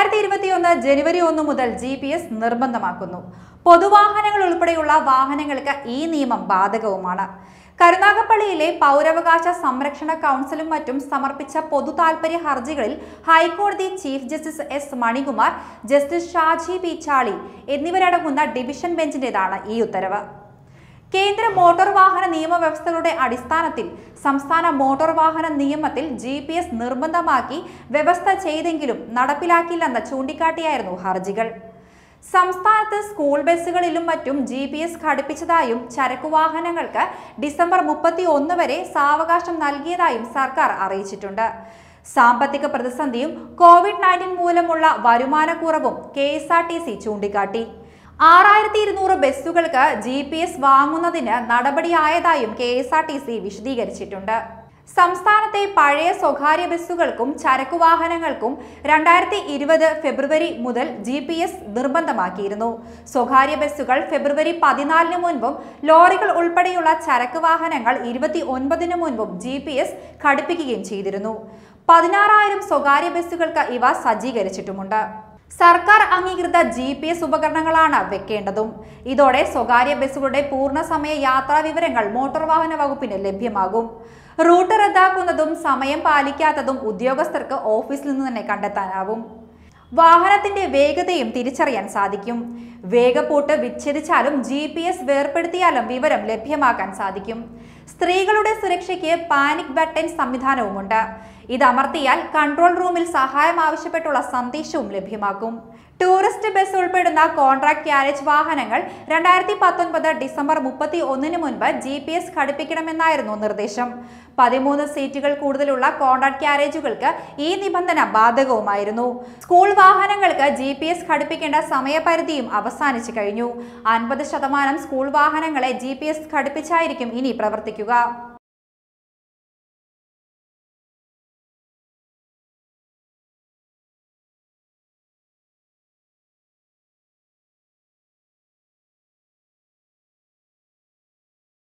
രണ്ടായിരത്തി ഇരുപത്തിയൊന്ന് ജനുവരി ഒന്ന് മുതൽ ജി പി എസ് നിർബന്ധമാക്കുന്നു പൊതുവാഹനങ്ങൾ ഉൾപ്പെടെയുള്ള വാഹനങ്ങൾക്ക് ഈ നിയമം ബാധകവുമാണ് കരുനാഗപ്പള്ളിയിലെ പൗരാവകാശ സംരക്ഷണ കൗൺസിലും മറ്റും സമർപ്പിച്ച പൊതു താൽപര്യ ഹർജികളിൽ ഹൈക്കോടതി chief justice S Manikumar justice Shaji P Chaly എന്നിവരടങ്ങുന്ന ഡിവിഷൻ ബെഞ്ചിന്റേതാണ് ഈ ഉത്തരവ് കേന്ദ്ര മോട്ടോർ വാഹന നിയമവ്യവസ്ഥകളുടെ അടിസ്ഥാനത്തിൽ സംസ്ഥാന മോട്ടോർ വാഹന നിയമത്തിൽ ജി പി എസ് നിർബന്ധമാക്കി വ്യവസ്ഥ ചെയ്തെങ്കിലും നടപ്പിലാക്കില്ലെന്ന് ചൂണ്ടിക്കാട്ടിയായിരുന്നു ഹർജികൾ സംസ്ഥാനത്ത് സ്കൂൾ ബസ്സുകളിലും മറ്റും ജി പി എസ് ഘടിപ്പിച്ചതായും ചരക്കു വാഹനങ്ങൾക്ക് ഡിസംബർ മുപ്പത്തി ഒന്ന് വരെ സാവകാശം നൽകിയതായും സർക്കാർ അറിയിച്ചിട്ടുണ്ട് സാമ്പത്തിക പ്രതിസന്ധിയും കോവിഡ് നയൻറ്റീൻ മൂലമുള്ള വരുമാനക്കുറവും K S R T C ചൂണ്ടിക്കാട്ടി ആറായിരത്തി ഇരുന്നൂറ് ബസ്സുകൾക്ക് ജി പി എസ് വാങ്ങുന്നതിന് നടപടിയായതായും K S R T C വിശദീകരിച്ചിട്ടുണ്ട് സംസ്ഥാനത്തെ പഴയ സ്വകാര്യ ബസ്സുകൾക്കും ചരക്കു വാഹനങ്ങൾക്കും രണ്ടായിരത്തി ഇരുപത് ഫെബ്രുവരി മുതൽ ജി പി എസ് നിർബന്ധമാക്കിയിരുന്നു സ്വകാര്യ ബസ്സുകൾ ഫെബ്രുവരി പതിനാലിന് മുൻപും ലോറികൾ ഉൾപ്പെടെയുള്ള ചരക്ക് വാഹനങ്ങൾ ഇരുപത്തി ഒൻപതിന് മുൻപും ജി പി എസ് ഘടിപ്പിക്കുകയും ചെയ്തിരുന്നു പതിനാറായിരം സ്വകാര്യ ബസ്സുകൾക്ക് ഇവ സജ്ജീകരിച്ചിട്ടുമുണ്ട് സർക്കാർ അംഗീകൃത ജി പി എസ് ഉപകരണങ്ങളാണ് വെക്കേണ്ടതും ഇതോടെ സ്വകാര്യ ബസ്സുകളുടെ പൂർണ്ണസമയ യാത്രാ വിവരങ്ങൾ മോട്ടോർ വാഹന വകുപ്പിന് ലഭ്യമാകും റൂട്ട് റദ്ദാക്കുന്നതും സമയം പാലിക്കാത്തതും ഉദ്യോഗസ്ഥർക്ക് ഓഫീസിൽ നിന്ന് തന്നെ കണ്ടെത്താനാവും വാഹനത്തിന്റെ വേഗതയും തിരിച്ചറിയാൻ സാധിക്കും വേഗപ്പൂട്ട് വിച്ഛേദിച്ചാലും ജി പി എസ് വേർപ്പെടുത്തിയാലും വിവരം ലഭ്യമാക്കാൻ സാധിക്കും സ്ത്രീകളുടെ സുരക്ഷയ്ക്ക് പാനിക് ബട്ടൺ സംവിധാനവുമുണ്ട് ഇത് അമർത്തിയാൽ കൺട്രോൾ റൂമിൽ സഹായം ആവശ്യപ്പെട്ടുള്ള സന്ദേശവും ലഭ്യമാക്കും ടൂറിസ്റ്റ് ബസ് ഉൾപ്പെടുന്ന കോൺട്രാക്ട് ക്യാരേജ് വാഹനങ്ങൾ രണ്ടായിരത്തി പത്തൊൻപത് ഡിസംബർ മുപ്പത്തി ഒന്നിന് മുൻപ് ജി പി എസ് ഘടിപ്പിക്കണമെന്നായിരുന്നു നിർദ്ദേശം പതിമൂന്ന് സീറ്റുകൾ കൂടുതലുള്ള കോൺട്രാക്ട് ക്യാരേജുകൾക്ക് ഈ നിബന്ധന ബാധകവുമായിരുന്നു സ്കൂൾ വാഹനങ്ങൾക്ക് ജി പി എസ് ഘടിപ്പിക്കേണ്ട സമയപരിധിയും അവസാനിച്ചു കഴിഞ്ഞു അൻപത് ശതമാനം സ്കൂൾ വാഹനങ്ങളെ ജി പി എസ് ഘടിപ്പിച്ചായിരിക്കും ഇനി പ്രവർത്തിക്കുക